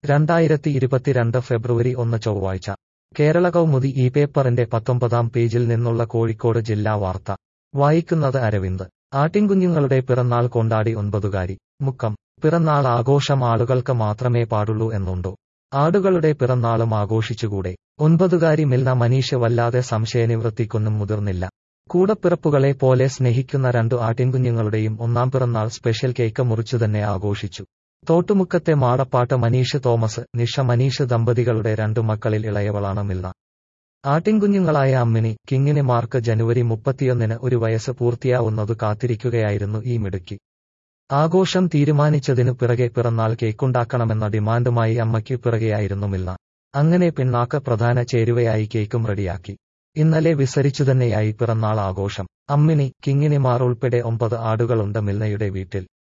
രണ്ടായിരത്തി ഇരുപത്തിരണ്ട് ഫെബ്രുവരി ഒന്ന് ചൊവ്വാഴ്ച കേരള കൗമുദി ഈ പേപ്പറിന്റെ പത്തൊമ്പതാം പേജിൽ നിന്നുള്ള കോഴിക്കോട് ജില്ലാ വാർത്ത വായിക്കുന്നത് അരവിന്ദ് ആട്ടിൻകുഞ്ഞുങ്ങളുടെ പിറന്നാൾ കൊണ്ടാടി ഒൻപതുകാരി മുക്കം പിറന്നാൾ ആഘോഷം ആളുകൾക്ക് മാത്രമേ പാടുള്ളൂ എന്നുണ്ടോ ആടുകളുടെ പിറന്നാളും ആഘോഷിച്ചുകൂടെ ഒൻപതുകാരി മിൽന മനീഷ് വല്ലാതെ സംശയനിവൃത്തിക്കൊന്നും മുതിർന്നില്ല കൂടപ്പിറപ്പുകളെ പോലെ സ്നേഹിക്കുന്ന രണ്ടു ആട്ടിൻകുഞ്ഞുങ്ങളുടെയും ഒന്നാം പിറന്നാൾ സ്പെഷ്യൽ കേക്ക് മുറിച്ചുതന്നെ ആഘോഷിച്ചു തോട്ടുമുക്കത്തെ മാടപ്പാട്ട് മനീഷ് തോമസ് നിഷ മനീഷ് ദമ്പതികളുടെ രണ്ടു മക്കളിൽ ഇളയവളാണ് മിൽന ആട്ടിൻകുഞ്ഞുങ്ങളായ അമ്മിണി കിങ്ങിണിമാർക്ക് ജനുവരി മുപ്പത്തിയൊന്നിന് ഒരു വയസ്സ് പൂർത്തിയാവുന്നതു കാത്തിരിക്കുകയായിരുന്നു ഈ മിടുക്കി ആഘോഷം തീരുമാനിച്ചതിനു പിറകെ പിറന്നാൾ കേക്കുണ്ടാക്കണമെന്ന ഡിമാൻഡുമായി അമ്മയ്ക്ക് പിറകെയായിരുന്നു മിൽന അങ്ങനെ പിണ്ണാക്ക് പ്രധാന ചേരുവയായി കേക്കും റെഡിയാക്കി ഇന്നലെ വിസരിച്ചുതന്നെയായി പിറന്നാൾ ആഘോഷം അമ്മിണി കിങ്ങിണിമാർ ഉൾപ്പെടെ ഒമ്പത് ആടുകളുണ്ട് മിൽനയുടെ വീട്ടിൽ